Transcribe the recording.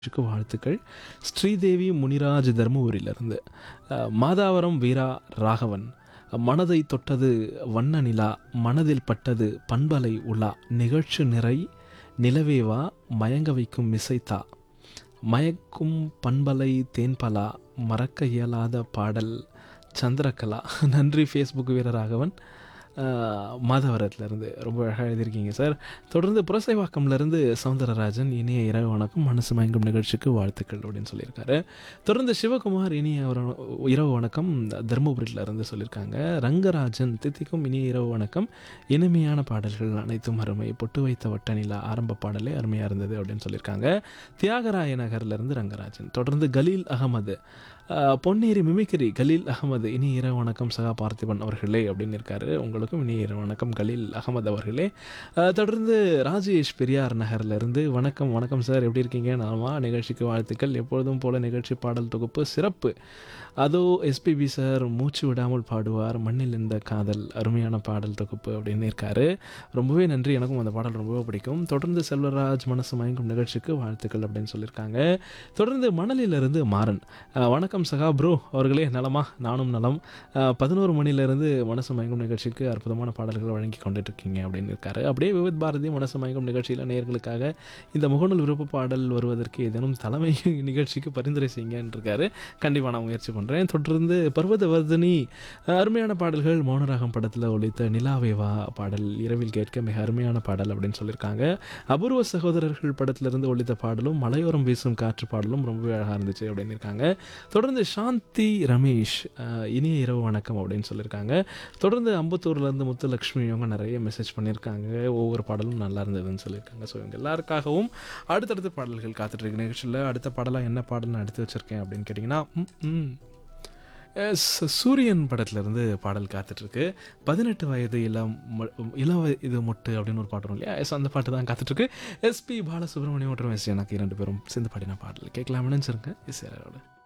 க்கு வாழ்த்துக்கள் ஸ்ரீதேவி முனிராஜ் தர்மபுரியிலிருந்து அஹ், மாதாவரம் வீரா ராகவன் மனதை தொட்டது வண்ண நிலா மனதில் பட்டது பண்பலை உலா நிகழ்ச்சி நிறை நிலவேவா மயங்க வைக்கும் மிசைத்தா மயக்கும் பண்பலை தேன்பலா மறக்க இயலாத பாடல் சந்திரகலா நன்றி ஃபேஸ்புக் வீரராகவன் அஹ், மாதவரத்துலேருந்து ரொம்ப அழகாக எழுதியிருக்கீங்க சார் தொடர்ந்து புரசைவாக்கம்லேருந்து சவுந்தரராஜன் இனிய இரவு வணக்கம் மனசு மயங்கும் நிகழ்ச்சிக்கு வாழ்த்துக்கள் அப்படின்னு சொல்லியிருக்காரு தொடர்ந்து சிவகுமார் இனிய ஒரு இரவு வணக்கம் தருமபுரியிலேருந்து சொல்லியிருக்காங்க ரங்கராஜன் தித்திக்கும் இனிய இரவு வணக்கம் இனிமையான பாடல்கள் அனைத்தும் அருமை பொட்டு வைத்த வட்ட நிலா ஆரம்ப பாடலே அருமையாக இருந்தது அப்படின்னு சொல்லியிருக்காங்க தியாகராய நகர்லேருந்து ரங்கராஜன் தொடர்ந்து கலீல் அகமது அஹ், பொன்னேரி மிமிக்ரி கலீல் அகமது இனி இரவு வணக்கம் சகா பார்த்திபன் அவர்களே அப்படின்னு இருக்காரு உங்களுக்கும் இனி இரவு வணக்கம் கலீல் அகமது அவர்களே அஹ், தொடர்ந்து ராஜேஷ் பெரியார் நகர்லேருந்து வணக்கம் வணக்கம் சார் எப்படி இருக்கீங்க நாமா நிகழ்ச்சிக்கு வாழ்த்துக்கள் எப்பொழுதும் போல நிகழ்ச்சி பாடல் தொகுப்பு சிறப்பு அதோ எஸ்பிபி சார் மூச்சு விடாமல் பாடுவார் மண்ணில் இந்த காதல் அருமையான பாடல் தொகுப்பு அப்படின்னு இருக்காரு ரொம்பவே நன்றி எனக்கும் அந்த பாடல் ரொம்பவே பிடிக்கும் தொடர்ந்து செல்வராஜ் மனசு மயங்கும் நிகழ்ச்சிக்கு வாழ்த்துக்கள் அப்படின்னு சொல்லியிருக்காங்க தொடர்ந்து மணலிலிருந்து மாறன் அஹ், வணக்கம் சகா ப்ரோ அவர்களே நலமா நானும் நலம் அஹ், பதினோரு மணிலேருந்து மனசு மயங்கும் நிகழ்ச்சிக்கு அற்புதமான பாடல்கள் வழங்கி கொண்டுட்டு இருக்கீங்க அப்படின்னு இருக்காரு அப்படியே விவித் பாரதி மனசு மயங்கும் நிகழ்ச்சியில் நேயர்களுக்காக இந்த முகநூல் விருப்ப பாடல் வருவதற்கு ஏதேனும் தலைமை நிகழ்ச்சிக்கு பரிந்துரை செய்யுங்கன்னு இருக்காரு கண்டிப்பாக நான் முயற்சி பண்ணுறேன் தொடர்ந்து பர்வதவர்தினி அஹ், அருமையான பாடல்கள் மௌனராகம் படத்தில் ஒழித்த நிலாவேவா பாடல் இரவில் கேட்க மிக அருமையான பாடல் அப்படின்னு சொல்லியிருக்காங்க அபூர்வ சகோதரர்கள் படத்திலிருந்து ஒழித்த பாடலும் மலையோரம் வீசும் காற்று பாடலும் ரொம்பவே அழகாக இருந்துச்சு அப்படின்னு இருக்காங்க தொடர்ந்து சாந்தி ரமேஷ் அஹ், இனிய இரவு வணக்கம் அப்படின்னு சொல்லியிருக்காங்க தொடர்ந்து அம்பத்தூர்லேருந்து முத்துலக்ஷ்மி இவங்க நிறைய மெசேஜ் பண்ணியிருக்காங்க ஒவ்வொரு பாடலும் நல்லா இருந்ததுன்னு சொல்லியிருக்காங்க ஸோ இவங்க எல்லாருக்காகவும் அடுத்தடுத்த பாடல்கள் காத்துட்ருக்கு நிகழ்ச்சியில் அடுத்த பாடலாக என்ன பாடல் நான் எடுத்து வச்சிருக்கேன் அப்படின்னு கேட்டிங்கன்னா ம், ம். எஸ் சூரியன் படத்துலேருந்து பாடல் காத்துட்ருக்கு பதினெட்டு வயது இளம் ம- இளம் வய- இது மொட்டு அப்படின்னு ஒரு பாட்டு வரும் இல்லையா எஸ் அந்த பாட்டு தான் காத்துட்ருக்கு எஸ்பி பாலசுப்ரமணியம் மற்றும் எஸ் எனக்கு இரண்டு பேரும் சேர்ந்து பாடின பாடல் கேட்கலாம் நினச்சிருங்க எஸ் யாரோட